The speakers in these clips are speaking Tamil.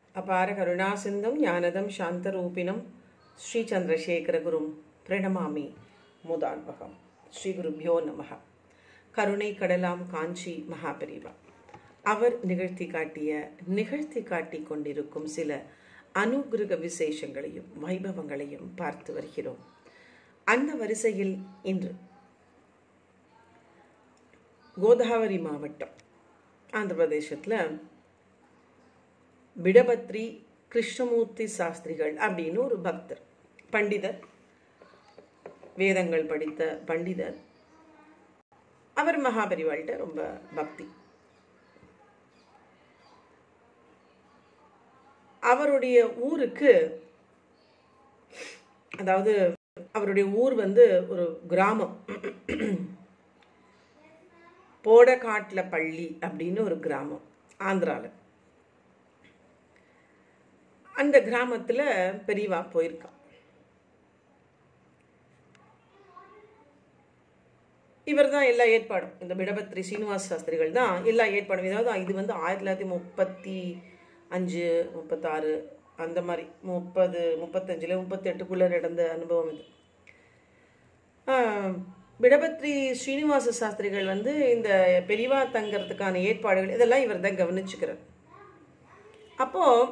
அபார கருணாசிந்தம் ஞானதம் சாந்தரூபிணம் ஸ்ரீ சந்திரசேகரகுரும் பிரணமாமி முதான்பகம் ஸ்ரீ குருபியோ நமக கருணை கடலாம் காஞ்சி மகாபெரிவா அவர் நிகழ்த்தி காட்டிய நிகழ்த்தி காட்டிக் கொண்டிருக்கும் சில அனுகிரக விசேஷங்களையும் வைபவங்களையும் பார்த்து வருகிறோம் அந்த வரிசையில் இன்று கோதாவரி மாவட்டம் ஆந்திர பிரதேசத்தில் பிடபத்ரி கிருஷ்ணமூர்த்தி சாஸ்திரிகள் அப்படின்னு ஒரு பக்தர் பண்டிதர் வேதங்கள் படித்த பண்டிதர் அவர் மகாபரிவாள்கிட்ட ரொம்ப பக்தி அவருடைய ஊருக்கு அதாவது அவருடைய ஊர் வந்து ஒரு கிராமம் போடக்காட்டில் பள்ளி அப்படின்னு ஒரு கிராமம் ஆந்திராவில் அந்த கிராமத்தில் பெரியவா போயிருக்கான் இவர் தான் எல்லா ஏற்பாடும் இந்த பிடபத்ரி சீனிவாச சாஸ்திரிகள் தான் எல்லா ஏற்பாடும் ஏதாவது இது வந்து ஆயிரத்தி தொள்ளாயிரத்தி முப்பத்தி அஞ்சு முப்பத்தாறு அந்த மாதிரி முப்பது முப்பத்தஞ்சில் முப்பத்தெட்டுக்குள்ளே நடந்த அனுபவம் இது பிடபத்ரி ஸ்ரீனிவாச சாஸ்திரிகள் வந்து இந்த பெரியவா தங்கிறதுக்கான ஏற்பாடுகள் இதெல்லாம் இவர் தான் கவனிச்சுக்கிறார் அப்போது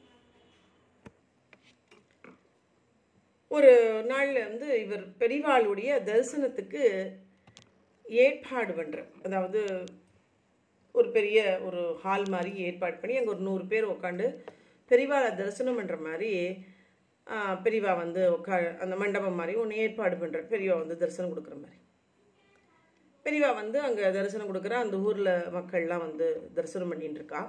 ஒரு நாளில் வந்து இவர் பெரிவாளுடைய தரிசனத்துக்கு ஏற்பாடு பண்ணுறார் அதாவது ஒரு பெரிய ஒரு ஹால் மாதிரி ஏற்பாடு பண்ணி அங்கே ஒரு நூறு பேர் உட்காந்து பெரிவாளை தரிசனம் பண்ணுற மாதிரி பெரியவா வந்து உட்கா அந்த மண்டபம் மாதிரி ஒன்று ஏற்பாடு பண்ணுற பெரியவா வந்து தரிசனம் கொடுக்குற மாதிரி பெரியவா வந்து அங்கே தரிசனம் கொடுக்குற அந்த ஊரில் மக்கள்லாம் வந்து தரிசனம் பண்ணிட்டு இருக்கா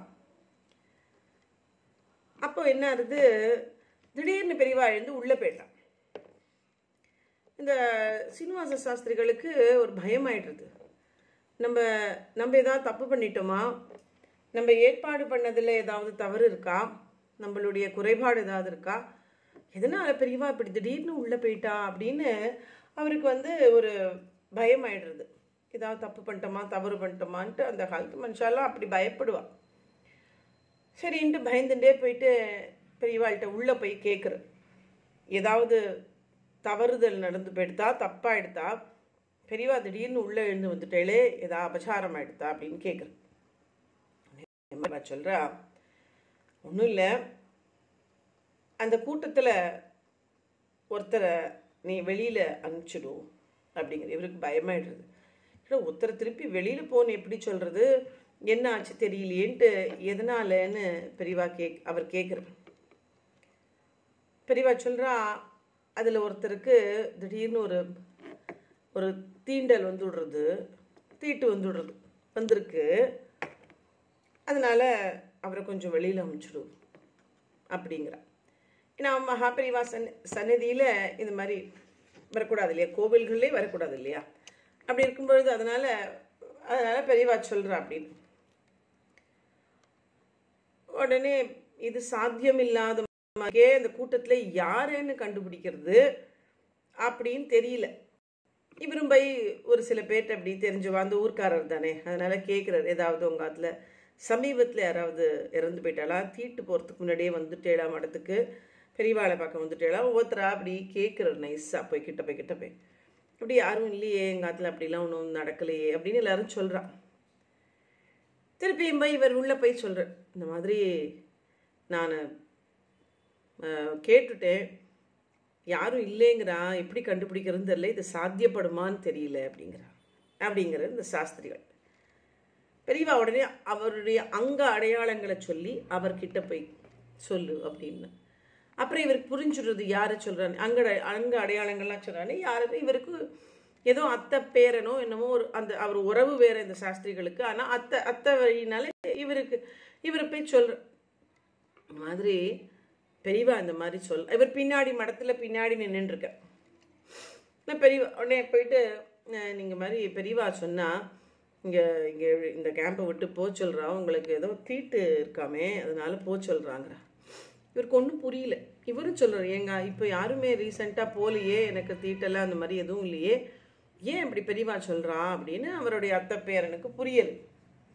அப்போ என்ன ஆகுது திடீர்னு பெரியவா எழுந்து உள்ளே போயிட்டான் இந்த சீனிவாச சாஸ்திரிகளுக்கு ஒரு பயம் ஆயிடுறது நம்ம நம்ம ஏதாவது தப்பு பண்ணிட்டோமா நம்ம ஏற்பாடு பண்ணதில் ஏதாவது தவறு இருக்கா நம்மளுடைய குறைபாடு ஏதாவது இருக்கா எதனால் பெரியவா இப்படி திடீர்னு உள்ளே போயிட்டா அப்படின்னு அவருக்கு வந்து ஒரு பயம் ஆயிடுறது ஏதாவது தப்பு பண்ணிட்டோமா தவறு பண்ணிட்டோமான்ட்டு அந்த காலத்து மனுஷாலாம் அப்படி பயப்படுவா சரின்ட்டு பயந்துட்டே போயிட்டு பெரியவாள்கிட்ட உள்ளே போய் கேட்குற ஏதாவது தவறுதல் நடந்து போயிடுதா தப்பாக எடுத்தா பெரியவா திடீர்னு உள்ளே எழுந்து வந்துட்டேளே ஏதா அபச்சாரம் ஆயிடுதா அப்படின்னு கேட்குறேன் சொல்கிறா ஒன்றும் இல்லை அந்த கூட்டத்தில் ஒருத்தரை நீ வெளியில் அனுப்பிச்சிடும் அப்படிங்கிற இவருக்கு பயமாயிடுறது இல்லை ஒருத்தரை திருப்பி வெளியில் போன்னு எப்படி சொல்கிறது என்ன ஆச்சு தெரியலையேன்ட்டு எதனாலன்னு பெரியவா கேக் அவர் கேட்குறார் பெரியவா சொல்கிறா அதில் ஒருத்தருக்கு திடீர்னு ஒரு ஒரு தீண்டல் வந்து விடுறது தீட்டு வந்து விடுறது வந்திருக்கு அதனால் அவரை கொஞ்சம் வெளியில் அமைச்சிடும் அப்படிங்கிறா ஏன்னா மகாபரிவா சன் சன்னதியில் இந்த மாதிரி வரக்கூடாது இல்லையா கோவில்களே வரக்கூடாது இல்லையா அப்படி இருக்கும்பொழுது அதனால் அதனால் பெரியவா சொல்கிறா அப்படின்னு உடனே இது சாத்தியம் இல்லாத மாதிரியே அந்த கூட்டத்தில் யாருன்னு கண்டுபிடிக்கிறது அப்படின்னு தெரியல இவரும் போய் ஒரு சில பேர்கிட்ட அப்படி தெரிஞ்சுவா அந்த ஊர்க்காரர் தானே அதனால கேட்குறாரு ஏதாவது உங்கள் அதில் சமீபத்தில் யாராவது இறந்து போயிட்டாளா தீட்டு போகிறதுக்கு முன்னாடியே வந்துட்டேளா மடத்துக்கு பெரியவாளை பார்க்க வந்துட்டேளா ஒவ்வொருத்தரா அப்படி கேட்குறாரு நைஸாக போய் கிட்ட போய் கிட்ட போய் அப்படி யாரும் இல்லையே எங்கள் ஆத்தில் அப்படிலாம் ஒன்றும் நடக்கலையே அப்படின்னு எல்லாரும் சொல்கிறான் திருப்பியும் போய் இவர் உள்ளே போய் சொல்கிறார் இந்த மாதிரி நான் கேட்டுட்டேன் யாரும் இல்லைங்கிறா எப்படி கண்டுபிடிக்கிறதுன்னு தெரியல இது சாத்தியப்படுமான்னு தெரியல அப்படிங்கிறா அப்படிங்கிற இந்த சாஸ்திரிகள் பெரியவா உடனே அவருடைய அங்க அடையாளங்களை சொல்லி அவர்கிட்ட போய் சொல்லு அப்படின்னு அப்புறம் இவருக்கு புரிஞ்சுடுறது யாரை சொல்கிறாரு அங்க அங்க அடையாளங்கள்லாம் சொல்கிறாரு யாருக்கு இவருக்கு ஏதோ அத்தை பேரனோ என்னமோ ஒரு அந்த அவர் உறவு வேற இந்த சாஸ்திரிகளுக்கு ஆனால் அத்தை அத்தை வழினால இவருக்கு இவர் போய் சொல்ற மாதிரி பெரியவா இந்த மாதிரி சொல் இவர் பின்னாடி மடத்தில் பின்னாடி நின்றுருக்க நான் பெரியவா உடனே போயிட்டு நீங்கள் மாதிரி பெரியவா சொன்னால் இங்கே இங்கே இந்த கேம்பை விட்டு போக சொல்கிறா உங்களுக்கு ஏதோ தீட்டு இருக்காமே அதனால போக சொல்கிறாங்கிறா இவருக்கு ஒன்றும் புரியல இவரும் சொல்கிறார் ஏங்க இப்போ யாருமே ரீசெண்டாக போகலையே எனக்கு தீட்டெல்லாம் அந்த மாதிரி எதுவும் இல்லையே ஏன் இப்படி பெரியவா சொல்கிறா அப்படின்னு அவருடைய அத்தை பேரனுக்கு புரியலை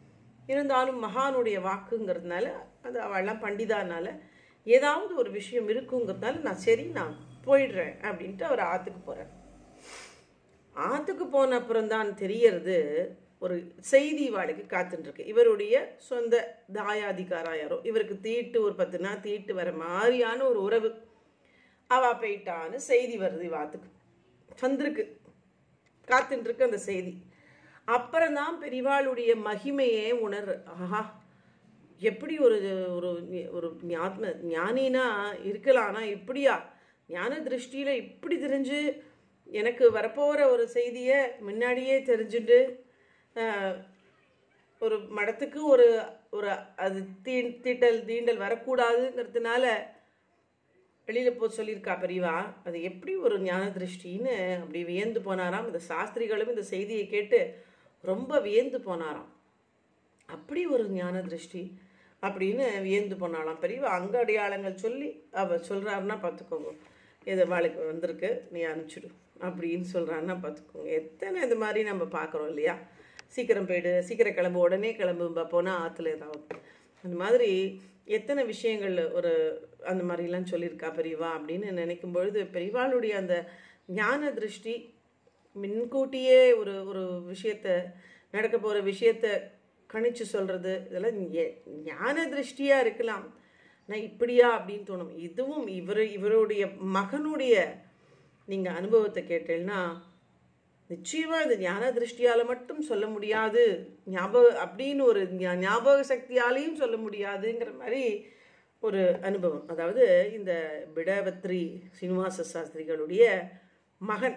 இருந்தாலும் மகானுடைய வாக்குங்கிறதுனால அது அவள்லாம் பண்டிதானால ஏதாவது ஒரு விஷயம் இருக்குங்கிறதுனால நான் சரி நான் போயிடுறேன் அப்படின்ட்டு அவர் ஆற்றுக்கு போகிறார் ஆற்றுக்கு போன அப்புறம் தான் தெரியறது ஒரு செய்தி வாளுக்கு காத்துட்டுருக்கு இவருடைய சொந்த தாயாதிகாரா யாரோ இவருக்கு தீட்டு ஒரு பத்து நாள் தீட்டு வர மாதிரியான ஒரு உறவு அவ போயிட்டான்னு செய்தி வருது இவாத்துக்கு வந்திருக்கு காத்துட்டுருக்கு அந்த செய்தி அப்புறம்தான் பெரிவாளுடைய மகிமையே உணர் ஆஹா எப்படி ஒரு ஒரு ஒரு ஞாத்ம ஞானினா இருக்கலாம் ஆனால் இப்படியா ஞான திருஷ்டியில் இப்படி தெரிஞ்சு எனக்கு வரப்போகிற ஒரு செய்தியை முன்னாடியே தெரிஞ்சுட்டு ஆஹ், ஒரு மடத்துக்கு ஒரு ஒரு அது தீ தீட்டல் தீண்டல் வரக்கூடாதுங்கிறதுனால வெளியில் போக சொல்லியிருக்கா பெரியவா அது எப்படி ஒரு ஞான திருஷ்டின்னு அப்படி வியந்து போனாராம் இந்த சாஸ்திரிகளும் இந்த செய்தியை கேட்டு ரொம்ப வியந்து போனாராம் அப்படி ஒரு ஞான திருஷ்டி அப்படின்னு வியந்து போனாலாம் பெரியவா அங்க அடையாளங்கள் சொல்லி அவ சொல்றாருன்னா பார்த்துக்கோங்க இது வாளுக்கு வந்திருக்கு நீ அனுப்பிச்சிடு அப்படின்னு சொல்றாருன்னா பார்த்துக்கோங்க எத்தனை இது மாதிரி நம்ம பார்க்குறோம் இல்லையா சீக்கிரம் போயிடு சீக்கிரம் கிளம்பு உடனே கிளம்பு போனால் ஆற்றுல ஏதாவது அந்த மாதிரி எத்தனை விஷயங்கள் ஒரு அந்த மாதிரிலாம் சொல்லியிருக்கா பெரியவா அப்படின்னு நினைக்கும் பொழுது பெரியவாளுடைய அந்த ஞான திருஷ்டி முன்கூட்டியே ஒரு ஒரு விஷயத்த நடக்க போகிற விஷயத்த கணிச்சு சொல்கிறது இதெல்லாம் ஞ- ஞான திருஷ்டியாக இருக்கலாம் நான் இப்படியா அப்படின்னு தோணும் இதுவும் இவர் இவருடைய மகனுடைய நீங்கள் அனுபவத்தை கேட்டீங்கன்னா நிச்சயமா இது ஞான திருஷ்டியால மட்டும் சொல்ல முடியாது ஞாபக அப்படின்னு ஒரு ஞா- ஞாபக சக்தியாலையும் சொல்ல முடியாதுங்கிற மாதிரி ஒரு அனுபவம் அதாவது இந்த பிடபத்ரி சீனிவாச சாஸ்திரிகளுடைய மகன்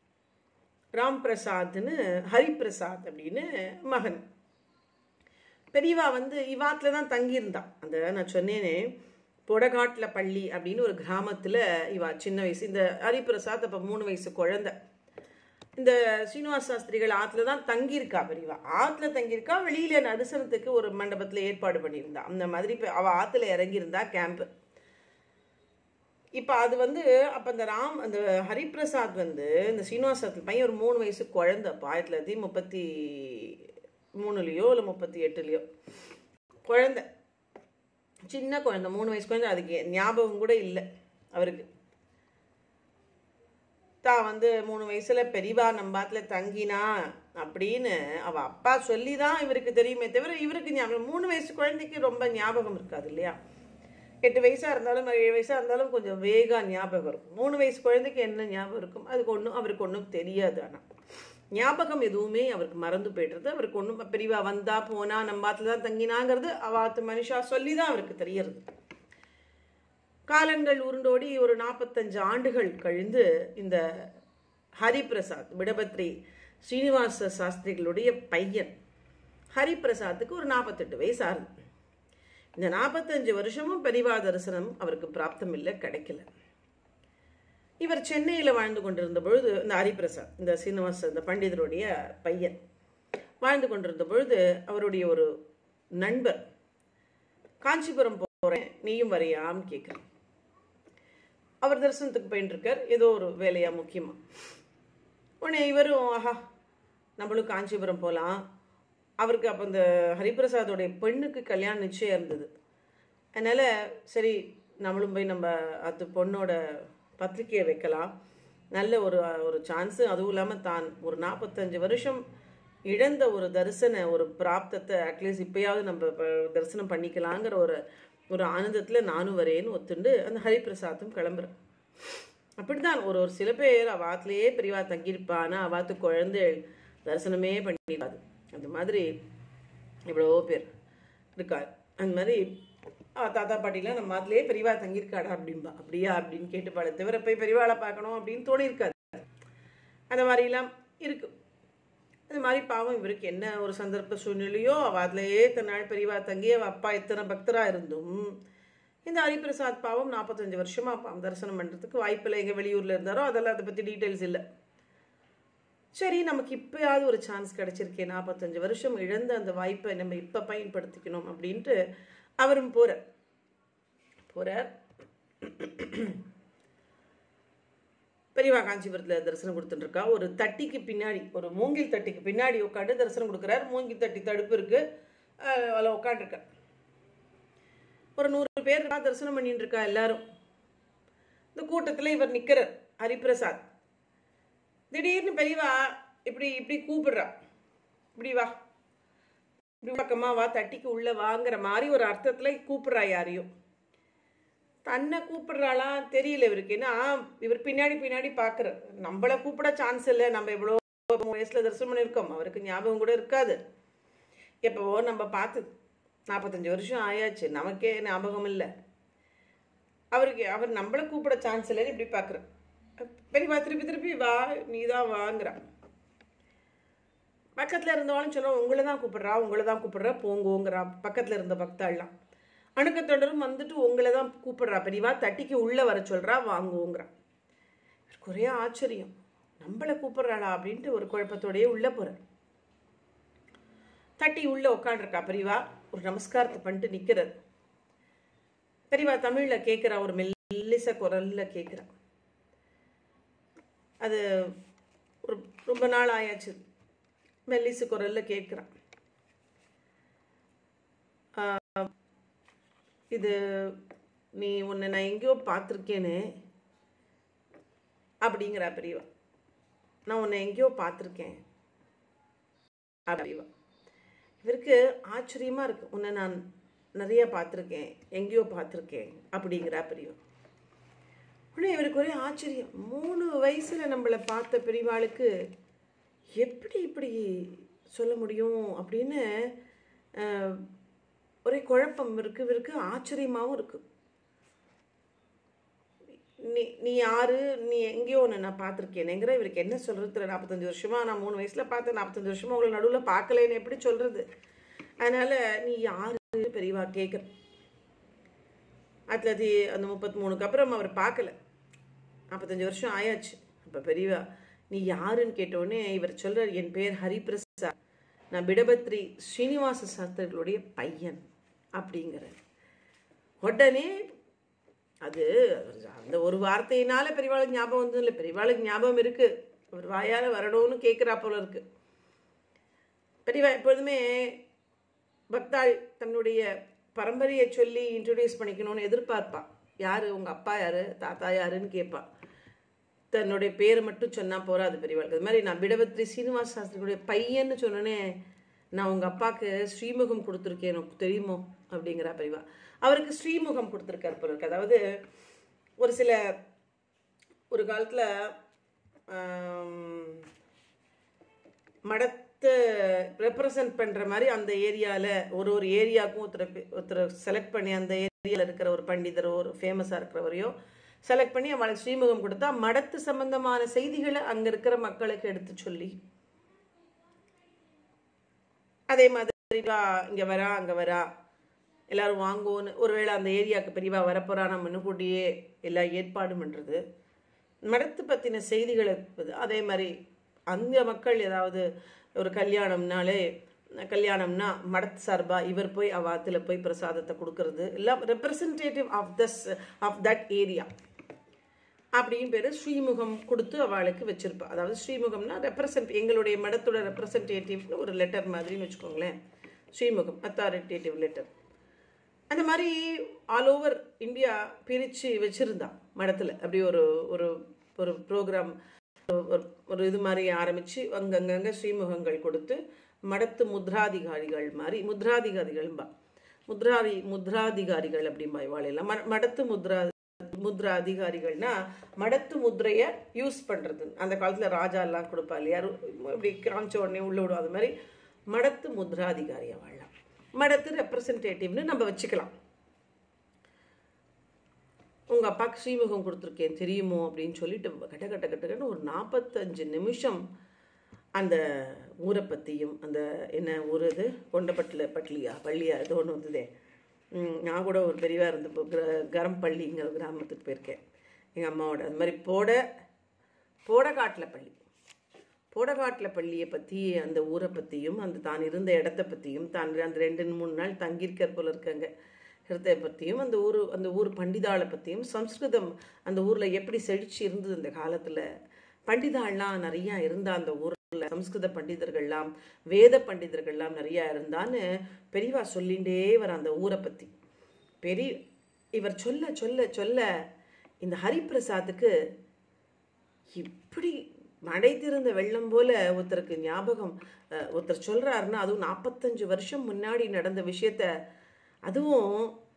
ராம் பிரசாத்னு ஹரிபிரசாத் அப்படின்னு மகன் பெரியவா வந்து இவாத்துல தான் தங்கியிருந்தான் அந்த நான் சொன்னேனே பொடகாட்டில் பள்ளி அப்படின்னு ஒரு கிராமத்தில் இவா சின்ன வயசு இந்த ஹரிபிரசாத் அப்போ மூணு வயசு குழந்தை இந்த ஸ்ரீனிவாச சாஸ்திரிகள் ஆற்றுல தான் தங்கியிருக்கா பெரியவா ஆற்றுல தங்கியிருக்கா வெளியில தரிசனத்துக்கு ஒரு மண்டபத்தில் ஏற்பாடு பண்ணியிருந்தா அந்த மாதிரி இப்போ அவள் ஆற்றுல இறங்கியிருந்தா கேம்ப் இப்போ அது வந்து அப்போ அந்த ராம் அந்த ஹரிபிரசாத் வந்து இந்த ஸ்ரீனிவாசத்தில் பையன் ஒரு மூணு வயசு குழந்தை அப்போ ஆயிரத்தி தொள்ளாயிரத்தி முப்பத்தி மூணுலேயோ இல்லை முப்பத்தி எட்டுலேயோ குழந்தை சின்ன குழந்தை மூணு வயசு குழந்தை அதுக்கு ஞாபகம் கூட இல்லை அவருக்கு தான் வந்து மூணு வயசுல பெரியவா நம்பாத்துல தங்கினா அப்படின்னு அவ அப்பா சொல்லி தான் இவருக்கு தெரியுமே தவிர இவருக்கு ஞாபகம் மூணு வயசு குழந்தைக்கு ரொம்ப ஞாபகம் இருக்காது இல்லையா எட்டு வயசா இருந்தாலும் ஏழு வயசா இருந்தாலும் கொஞ்சம் வேகா ஞாபகம் இருக்கும் மூணு வயசு குழந்தைக்கு என்ன ஞாபகம் இருக்கும் அதுக்கு ஒன்றும் அவருக்கு ஒன்றும் தெரியாது ஆனால் ஞாபகம் எதுவுமே அவருக்கு மறந்து போய்டுறது அவருக்கு ஒன்றும் பெரியவா வந்தா போனா நம்பாத்துல தான் தங்கினாங்கிறது அவாத்து மனுஷா சொல்லி தான் அவருக்கு தெரியறது காலங்கள் உருண்டோடி ஒரு நாற்பத்தஞ்சு ஆண்டுகள் கழிந்து இந்த ஹரிபிரசாத் விடபத்ரி ஸ்ரீனிவாச சாஸ்திரிகளுடைய பையன் ஹரிபிரசாத்துக்கு ஒரு நாற்பத்தெட்டு வயசு ஆகுது இந்த நாற்பத்தஞ்சு வருஷமும் பெரிவா தரிசனம் அவருக்கு பிராப்தம் இல்லை கிடைக்கல இவர் சென்னையில் வாழ்ந்து கொண்டிருந்த பொழுது இந்த ஹரிபிரசாத் இந்த சீனிவாச இந்த பண்டிதருடைய பையன் வாழ்ந்து கொண்டிருந்த பொழுது அவருடைய ஒரு நண்பர் காஞ்சிபுரம் போகிறேன் நீயும் வரையான்னு கேட்குறேன் அவர் தரிசனத்துக்கு போயிட்டு இருக்கார் ஏதோ ஒரு வேலையா முக்கியமா உடனே இவரும் ஆஹா நம்மளும் காஞ்சிபுரம் போகலாம் அவருக்கு அப்போ இந்த ஹரிபிரசாதோடைய பெண்ணுக்கு கல்யாணம் நிச்சயம் இருந்தது அதனால் சரி நம்மளும் போய் நம்ம அது பொண்ணோட பத்திரிக்கையை வைக்கலாம் நல்ல ஒரு ஒரு சான்ஸு அதுவும் இல்லாமல் தான் ஒரு நாற்பத்தஞ்சு வருஷம் இழந்த ஒரு தரிசன ஒரு பிராப்தத்தை அட்லீஸ்ட் இப்பயாவது நம்ம இப்ப தரிசனம் பண்ணிக்கலாங்கிற ஒரு ஒரு ஆனந்தத்தில் நானும் வரேன்னு ஒத்துண்டு அந்த ஹரிபிரசாத்தும் கிளம்புறேன் அப்படித்தான் ஒரு ஒரு சில பேர் அவாத்துலேயே பெரியவா தங்கியிருப்பானா அவாத்து குழந்தை தரிசனமே பண்ணிடாது அந்த மாதிரி எவ்வளவோ பேர் இருக்கார் அந்த மாதிரி ஆ, தாத்தா பாட்டிலாம் நம்ம மாத்திலேயே பெரியவா தங்கியிருக்காடா அப்படின்பா அப்படியா அப்படின்னு கேட்டுப்பாடு தவிர போய் பெரியவாளை பார்க்கணும் அப்படின்னு தோணியிருக்காது அந்த மாதிரிலாம் இருக்கு அது மாதிரி பாவம் இவருக்கு என்ன ஒரு சந்தர்ப்ப சூழ்நிலையோ அவ அதுலேயே தன்னாள் பெரியவா தங்கி அவ அப்பா இத்தனை பக்தரா இருந்தும் இந்த ஹரிபிரசாத் பாவம் நாற்பத்தஞ்சு வருஷமா பாவம் தரிசனம் பண்ணுறதுக்கு வாய்ப்பில்லை எங்கே வெளியூரில் இருந்தாரோ அதெல்லாம் அதை பற்றி டீட்டெயில்ஸ் இல்லை சரி நமக்கு இப்போயாவது ஒரு சான்ஸ் கிடைச்சிருக்கே நாற்பத்தஞ்சு வருஷம் இழந்த அந்த வாய்ப்பை நம்ம இப்போ பயன்படுத்திக்கணும் அப்படின்ட்டு அவரும் போகிறார் போகிறார் பெரியவா காஞ்சிபுரத்தில் தரிசனம் கொடுத்துட்டு இருக்கா ஒரு தட்டிக்கு பின்னாடி ஒரு மூங்கில் தட்டிக்கு பின்னாடி உட்காந்து தரிசனம் கொடுக்குறார் மூங்கில் தட்டி தடுப்பு இருக்கு அதில் உட்காண்டிருக்க ஒரு நூறு பேர் இருக்கா தரிசனம் பண்ணிட்டு இருக்கா எல்லாரும் இந்த கூட்டத்தில் இவர் நிற்கிறார் ஹரிபிரசாத் திடீர்னு பெரியவா இப்படி இப்படி கூப்பிடுறா இப்படி வா இப்படி பக்கமா வா தட்டிக்கு உள்ள வாங்குற மாதிரி ஒரு அர்த்தத்தில் கூப்பிடுறா யாரையும் தன்னை கூப்பிடுறாளா தெரியல இவருக்கு ஏன்னா இவர் பின்னாடி பின்னாடி பார்க்குறார் நம்மளை கூப்பிட சான்ஸ் இல்லை நம்ம எவ்வளோ வயசில் தரிசனம் பண்ணியிருக்கோம் அவருக்கு ஞாபகம் கூட இருக்காது எப்போவோ நம்ம பார்த்தது நாற்பத்தஞ்சு வருஷம் ஆயாச்சு நமக்கே ஞாபகம் இல்லை அவருக்கு அவர் நம்மளை கூப்பிட சான்ஸ் இல்லைன்னு இப்படி பார்க்குறேன் பெரியவா திருப்பி திருப்பி வா நீ தான் வாங்குறான் பக்கத்தில் இருந்தவாலும் சொல்ல உங்களை தான் கூப்பிடுறா உங்களை தான் கூப்பிடுறா போங்கோங்கிறா பக்கத்தில் இருந்த பக்தாள்லாம் அணுக்கத்தொடரும் வந்துட்டு உங்களை தான் கூப்பிடுறா பெரியவா தட்டிக்கு உள்ளே வர சொல்கிறா வாங்குவோங்கிறா இவருக்கு ஒரே ஆச்சரியம் நம்மளை கூப்பிடுறாளா அப்படின்ட்டு ஒரு குழப்பத்தோடயே உள்ளே போகிறார் தட்டி உள்ளே உட்காண்டிருக்கா பெரியவா ஒரு நமஸ்காரத்தை பண்ணிட்டு நிற்கிறார் பெரியவா தமிழில் கேட்குறா ஒரு மெல்லிச குரலில் கேட்குறா அது ஒரு ரொம்ப நாள் ஆயாச்சு மெல்லிசு குரலில் கேட்குறான் இது நீ உன்னை நான் எங்கேயோ பார்த்துருக்கேனே அப்படிங்கிறா பெரியவா நான் உன்னை எங்கேயோ பார்த்துருக்கேன் அப்படிவா இவருக்கு ஆச்சரியமாக இருக்கு உன்னை நான் நிறைய பார்த்துருக்கேன் எங்கேயோ பார்த்துருக்கேன் அப்படிங்கிறா பெரியவா உடனே இவருக்கு ஒரே ஆச்சரியம் மூணு வயசில் நம்மளை பார்த்த பெரியவாளுக்கு எப்படி இப்படி சொல்ல முடியும் அப்படின்னு ஒரே குழப்பம் இருக்கு இவருக்கு ஆச்சரியமாகவும் இருக்கு நீ நீ யாரு நீ எங்கேயோ ஒன்று நான் பார்த்துருக்கேனேங்கிற இவருக்கு என்ன சொல்கிறது தெரியல நாற்பத்தஞ்சு வருஷமா நான் மூணு வயசில் பார்த்தேன் நாற்பத்தஞ்சு வருஷமா உங்களை நடுவில் பார்க்கலேன்னு எப்படி சொல்கிறது அதனால் நீ யாரு பெரியவா கேட்குற ஆயிரத்தி தொள்ளாயிரத்தி அந்த முப்பத்தி மூணுக்கு அப்புறம் அவர் பார்க்கல நாற்பத்தஞ்சு வருஷம் ஆயாச்சு அப்போ பெரியவா நீ யாருன்னு கேட்டோடனே இவர் சொல்கிறார் என் பேர் ஹரிபிரசாத் நான் பிடபத்ரி ஸ்ரீனிவாச சாஸ்திரிகளுடைய பையன் அப்படிங்கிறார் உடனே அது அந்த ஒரு வார்த்தையினால பெரியவாளுக்கு ஞாபகம் வந்தது இல்லை பெரியவாளுக்கு ஞாபகம் இருக்கு அவர் வாயால் வரணும்னு கேட்குறா போல இருக்கு பெரியவா எப்பொழுதுமே பக்தாள் தன்னுடைய பரம்பரையை சொல்லி இன்ட்ரடியூஸ் பண்ணிக்கணும்னு எதிர்பார்ப்பா யார் உங்கள் அப்பா யார் தாத்தா யாருன்னு கேட்பா தன்னுடைய பேரை மட்டும் சொன்னால் போகாது பெரியவாளுக்கு அது மாதிரி நான் பிடபத்ரி சீனிவாச சாஸ்திரியுடைய பையன்னு சொன்னோன்னே நான் உங்கள் அப்பாவுக்கு ஸ்ரீமுகம் கொடுத்துருக்கேன் எனக்கு தெரியுமோ அப்படிங்கிறா பெரியவா அவருக்கு ஸ்ரீமுகம் கொடுத்துருக்காரு போல இருக்கு அதாவது ஒரு சில ஒரு காலத்தில் மடத்தை ரெப்ரசன்ட் பண்ணுற மாதிரி அந்த ஏரியாவில் ஒரு ஒரு ஏரியாவுக்கும் ஒருத்தர் ஒருத்தர் செலக்ட் பண்ணி அந்த ஏரியாவில் இருக்கிற ஒரு பண்டிதரோ ஒரு ஃபேமஸாக இருக்கிறவரையோ செலக்ட் பண்ணி அவளுக்கு ஸ்ரீமுகம் கொடுத்தா மடத்து சம்பந்தமான செய்திகளை அங்கே இருக்கிற மக்களுக்கு எடுத்து சொல்லி அதே மாதிரி இங்கே வரா அங்கே வரா எல்லாரும் வாங்குவோன்னு ஒருவேளை அந்த ஏரியாவுக்கு பெரியவா வரப்போறா நம்ம முன்கூட்டியே எல்லா ஏற்பாடும் பண்ணுறது மடத்து பற்றின செய்திகளை அதே மாதிரி அந்த மக்கள் ஏதாவது ஒரு கல்யாணம்னாலே கல்யாணம்னா மடத்து சார்பாக இவர் போய் அவாத்தில் போய் பிரசாதத்தை கொடுக்கறது எல்லாம் representative of thus of that area அப்படின்னு பேர் ஸ்ரீமுகம் கொடுத்து அவளுக்கு வச்சிருப்பா அதாவது ஸ்ரீமுகம்னா ரெப்ரசன்ட் எங்களுடைய மடத்தோட ரெப்ரசன்டேட்டிவ்னு ஒரு லெட்டர் மாதிரின்னு வச்சுக்கோங்களேன் ஸ்ரீமுகம் அத்தாரிட்டேட்டிவ் லெட்டர் அந்த மாதிரி ஆல் ஓவர் இந்தியா பிரித்து வச்சுருந்தா மடத்தில் அப்படி ஒரு ஒரு ஒரு ப்ரோக்ராம் ஒரு ஒரு இது மாதிரி ஆரம்பித்து அங்கங்கங்கே ஸ்ரீமுகங்கள் கொடுத்து மடத்து முத்ராதிகாரிகள் மாதிரி முத்ராதிகாரிகள்பா முத்ராதி முத்ராதிகாரிகள் அப்படிம்பா இவாளெல்லாம் ம மடத்து முத்ரா முத்ரா அதிகாரிகள்னா மடத்து முத்ரையை யூஸ் பண்ணுறது அந்த காலத்தில் ராஜா எல்லாம் கொடுப்பா இல்லையா இப்படி காமிச்ச உடனே உள்ள விடும் அது மாதிரி மடத்து முத்ராதிகாரி வாழலாம் மடத்து ரெப்ரசன்டேட்டிவ்னு நம்ம வச்சுக்கலாம் உங்கள் அப்பாவுக்கு ஸ்ரீமுகம் கொடுத்துருக்கேன் தெரியுமோ அப்படின்னு சொல்லிட்டு கட்ட கட்ட கட்டன்னு ஒரு நாற்பத்தஞ்சு நிமிஷம் அந்த ஊரை பற்றியும் அந்த என்ன ஊர் இது கொண்டப்பட்டில் பட்லியா பள்ளியா ஏதோ ஒன்று வந்ததே நான் கூட ஒரு பெரியவா இருந்தப்போ கிர கரம்பள்ளிங்கிற கிராமத்துக்கு போயிருக்கேன் எங்கள் அம்மாவோட அது மாதிரி போட போடகாட்டில் பள்ளி போடகாட்டில் பள்ளியை பற்றி அந்த ஊரை பற்றியும் அந்த தான் இருந்த இடத்த பற்றியும் தான் அந்த ரெண்டு மூணு நாள் தங்கியிருக்கிற போல இருக்காங்க இடத்தை பற்றியும் அந்த ஊர் அந்த ஊர் பண்டிதாளை பற்றியும் சம்ஸ்கிருதம் அந்த ஊரில் எப்படி செழிச்சு இருந்தது அந்த காலத்தில் பண்டிதாள்லாம் நிறையா இருந்தால் அந்த ஊர் சம்ஸ்கிருத பண்டிதர்கள்லாம் வேத பண்டிதர்கள்லாம் நிறையா இருந்தான்னு பெரியவா சொல்லிகிட்டே வர அந்த ஊரை பற்றி பெரிய இவர் சொல்ல சொல்ல சொல்ல இந்த ஹரிபிரசாத்துக்கு இப்படி மழை திறந்த வெள்ளம் போல ஒருத்தருக்கு ஞாபகம் அஹ், ஒருத்தர் சொல்றாருன்னா அதுவும் நாற்பத்தஞ்சு வருஷம் முன்னாடி நடந்த விஷயத்த அதுவும்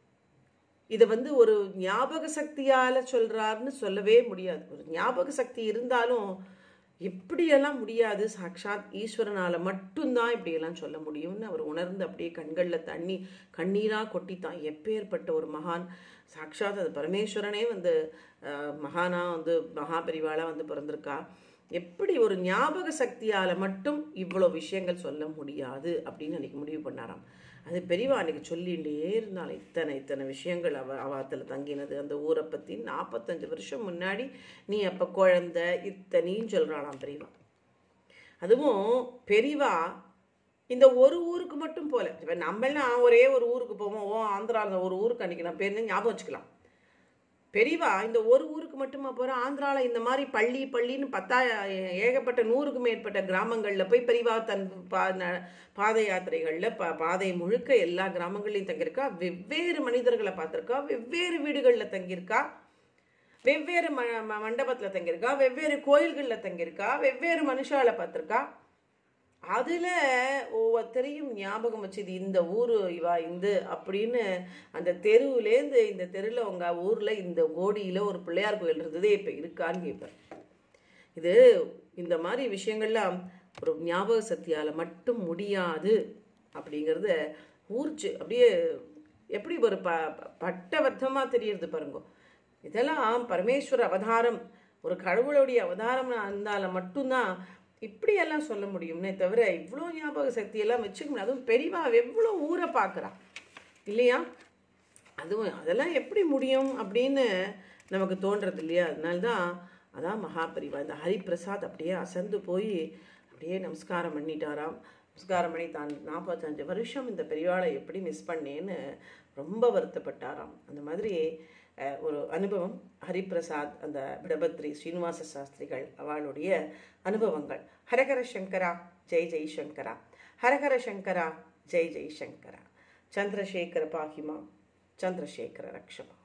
இதை வந்து ஒரு ஞாபக சக்தியால சொல்றாருன்னு சொல்லவே முடியாது ஒரு ஞாபக சக்தி இருந்தாலும் எப்படியெல்லாம் முடியாது சாக்ஷாத் ஈஸ்வரனால மட்டும்தான் இப்படியெல்லாம் சொல்ல முடியும்னு அவர் உணர்ந்து அப்படியே கண்களில் தண்ணி கண்ணீராக கொட்டித்தான் எப்பேற்பட்ட ஒரு மகான் சாக்ஷாத் அது பரமேஸ்வரனே வந்து அஹ், மகானா வந்து மகாபரிவாளா வந்து பிறந்திருக்கா எப்படி ஒரு ஞாபக சக்தியால மட்டும் இவ்வளோ விஷயங்கள் சொல்ல முடியாது அப்படின்னு அன்னைக்கு முடிவு பண்ணாராம் அது பெரியவா அன்னைக்கு சொல்லிகிட்டே இருந்தாள் இத்தனை இத்தனை விஷயங்கள் அவ அவாத்தில் தங்கினது அந்த ஊரை பற்றி நாற்பத்தஞ்சு வருஷம் முன்னாடி நீ அப்போ குழந்தை இத்தனையும் சொல்கிறாளாம் பெரியவா அதுவும் பெரியவா இந்த ஒரு ஊருக்கு மட்டும் போல இப்போ நம்மளாம் ஒரே ஒரு ஊருக்கு போவோம் ஓ ஆந்திராவில் ஒரு ஊருக்கு அன்றைக்கி நான் பேருந்து ஞாபகம் வச்சுக்கலாம் பெரியவா இந்த ஒரு ஊருக்கு மட்டுமா போகிற ஆந்திராவில் இந்த மாதிரி பள்ளி பள்ளின்னு பத்தா ஏகப்பட்ட நூறுக்கும் மேற்பட்ட கிராமங்களில் போய் பெரியவா தன் பா ந- பாத யாத்திரைகளில் பா பாதை முழுக்க எல்லா கிராமங்கள்லையும் தங்கியிருக்கா வெவ்வேறு மனிதர்களை பார்த்துருக்கா வெவ்வேறு வீடுகளில் தங்கியிருக்கா வெவ்வேறு ம ம- மண்டபத்தில் தங்கியிருக்கா வெவ்வேறு கோயில்களில் தங்கியிருக்கா வெவ்வேறு மனுஷால பார்த்துருக்கா அதில் ஒவ்வொருத்தரையும் ஞாபகம் வச்சு இது இந்த ஊர் இவா இந்த அப்படின்னு அந்த தெருவுலேருந்து இந்த தெருவில் உங்கள் ஊரில் இந்த கோடியில் ஒரு பிள்ளையார் கோயில் இருந்ததே இப்போ இருக்கான்னு கேட்பேன் இது இந்த மாதிரி விஷயங்கள்லாம் ஒரு ஞாபக சக்தியால் மட்டும் முடியாது அப்படிங்கிறத ஊர்ச்சு அப்படியே எப்படி ஒரு ப ப- பட்டவர்த்தமாக தெரியுது பாருங்க இதெல்லாம் பரமேஸ்வர அவதாரம் ஒரு கடவுளுடைய அவதாரம் இருந்தால மட்டும்தான் இப்படியெல்லாம் சொல்ல முடியும்னே தவிர இவ்வளோ ஞாபக சக்தியெல்லாம் வச்சுக்க முடியாது அதுவும் பெரியவா எவ்வளோ ஊரை பார்க்குறா இல்லையா அதுவும் அதெல்லாம் எப்படி முடியும் அப்படின்னு நமக்கு தோன்றது இல்லையா அதனால தான் அதான் மகாபரிவா இந்த ஹரிபிரசாத் அப்படியே அசந்து போய் அப்படியே நமஸ்காரம் பண்ணிட்டாராம் நமஸ்காரம் பண்ணி தான் நாற்பத்தஞ்சு வருஷம் இந்த பெரியவாளை எப்படி மிஸ் பண்ணேன்னு ரொம்ப வருத்தப்பட்டாராம் அந்த மாதிரி அஹ், ஒரு அனுபவம் ஹரிபிரசாத் அந்த விடபத்ரி ஸ்ரீனிவாச சாஸ்திரிகள் அவளுடைய அனுபவங்கள் ஹரஹர சங்கரா ஜெய் ஜெய் சங்கரா ஹரஹர சங்கரா ஜெய் ஜெய் சங்கரா சந்திரசேகர பாகிமா சந்திரசேகர ரக்ஷமா